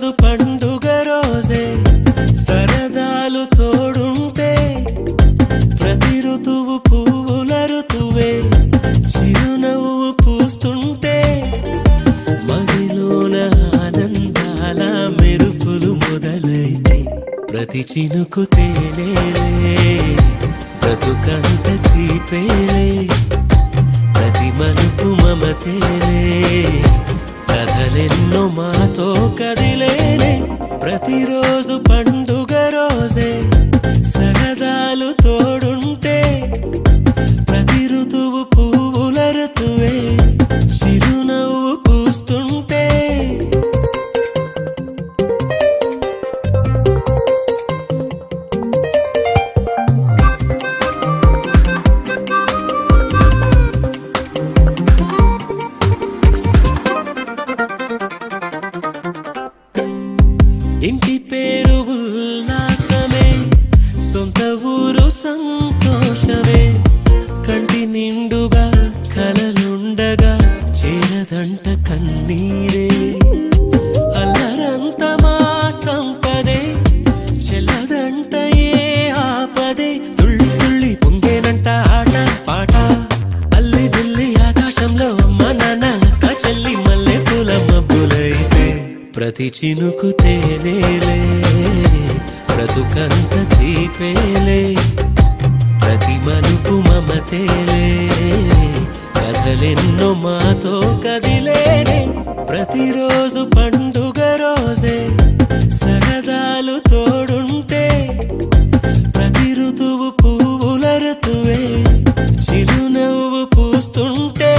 ప్రతిరోజు పండుగ రోజే సరదాలు తోడుంటే ప్రతి ఋతువు పువ్వుల ఋతువే చిరునవ్వు పూస్తుంటే మదిలోన ఆనందాల మెరుపులు మొదలైతే ప్రతి చినుకు తేనేలే బ్రతుకంత తీపేలే ప్రతి మలుపు మమతేలే కథలెన్నో మాతో కదిలేలే ప్రతిరోజు పండుగ రోజే సరదాలు తోడుంటే ప్రతి ఋతువు పువ్వుల ఋతువే చిరునవ్వు పూస్తుంటే ఇంటి పేరు ఉల్లాసమే సొంత ఊరు సంతోషమే కంటి నిండుగా కలలుండగా చేరదంట కన్నీరే అల్లరంత మా సంపదే చెల్లదంట ఏ ఆపదే తుళ్ళి తుళ్ళి పొంగేనంట ఆట పాట అల్లి బిల్లి ఆకాశంలో అమ్మ నాన్న అక్క చెల్లి మల్లె పూల మబ్బులైతే ప్రతి చినుకు తేనేలే బ్రతుకంత తీపేలే ప్రతి మలుపు మమతేలే కథలెన్నో మాతో కదిలేనే ప్రతిరోజు పండుగ రోజే సరదాలు తోడుంటే ప్రతి ఋతువు పువ్వుల ఋతువే చిరునవ్వు పూస్తుంటే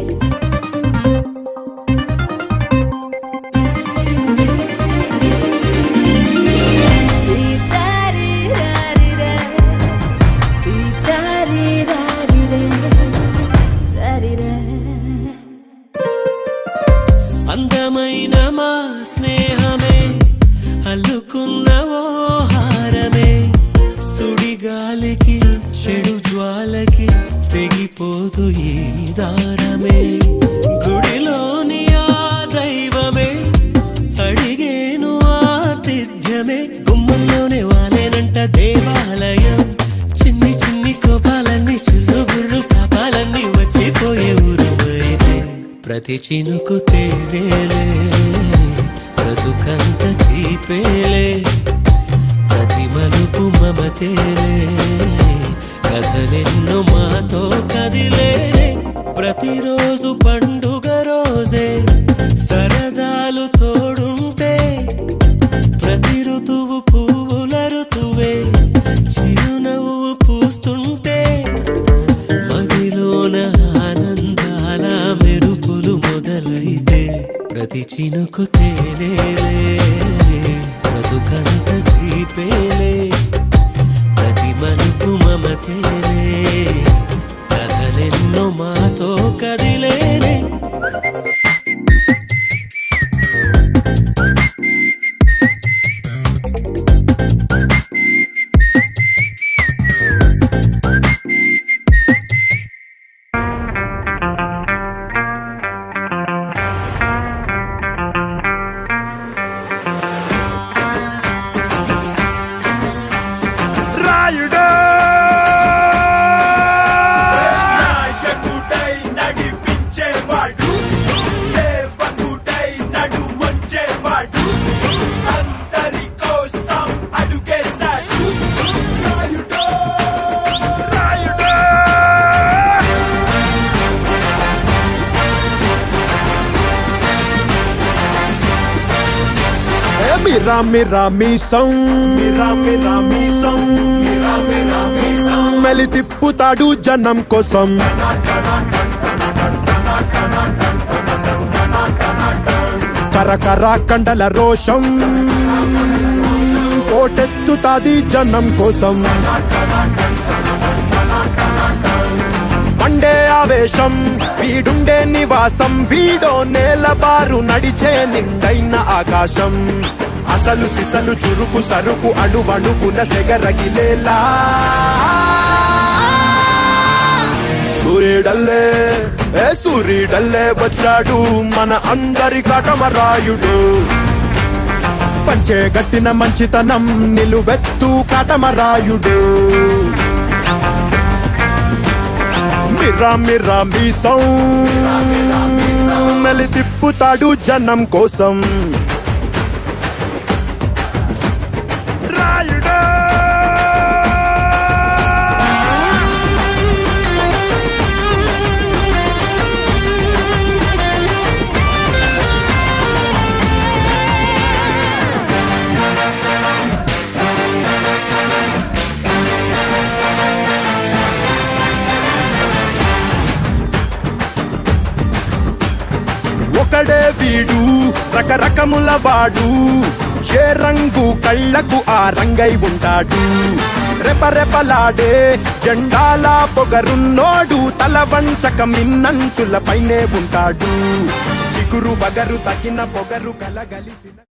అందమైన మా స్నేహమే అల్లుకున్న ఓ హారమే సుడిగాలికి చెడు జ్వాలకి తెగిపోదు ఈ దారమే గుడిలోని ఆ దైవమే అడిగేను ఆతిథ్యమే గుమ్మంలోనే వాలేనంట దేవాలయం చిన్ని చిన్ని కోపాలన్నీ చిల్లు బుర్రు తాపాలన్నీ వచ్చిపోయే ఊరమైతే ప్రతి చినుకు తేనేలే బ్రతుకంత తీపేలే ప్రతి మలుపు మమతేలే కథలెన్నో మాతో కదిలేనే ప్రతిరోజు పండుగ రోజే సరదాలు తోడుంటే ప్రతి ఋతువు పువ్వుల ఋతువే చిరునవ్వు పూస్తుంటే మదిలోన ఆనందాల మెరుపులు మొదలైతే ప్రతి చినుకు తేనేలే బ్రతుకంత తీపేలే ప్రతి మలుపు మమతేలే కథలెన్నో మాతో కదిలేనే రాయుడు నాయకుడై నడిపించేవాడు సేవకుడై నడుమొచ్చేవాడు అందరి కోసం అడుగేశాడు రాయుడో రాయుడు మిరా మిరా మీసం మిరా మిరా మీసం మిరా మిరా మీసం మెలి తిప్పుతాడు జనం కోసం కరకర కండల రోషం పోటెత్తుతాది జనం కోసం మండే ఆవేశం వీడుండే నివాసం వీడో నేలబారు నడిచే నిండైన ఆకాశం అసలు సిసలు చురుకు సరుకు అణువణువున సెగరగిలేలా సూర్యుడల్లే ఏ సూర్యుడల్లే వచ్చాడు మన అందరి కటమరాయుడు పంచే గట్టిన మంచితనం నిలువెత్తు కాటమరాయుడు మిర్రా మిర్రా మీసం మెలి తిప్పుతాడు జనం కోసం రాయుడు ఒకడే వీడు రకరకముల వాడు ఏ రంగు కళ్ళకు ఆ రంగై ఉంటాడు రెపరెపలాడే జెండాల పొగరున్నోడు తల వంచక మిన్నంచుల పైనే ఉంటాడు చిగురు బగరు తగిన పొగరు కలగలిసిన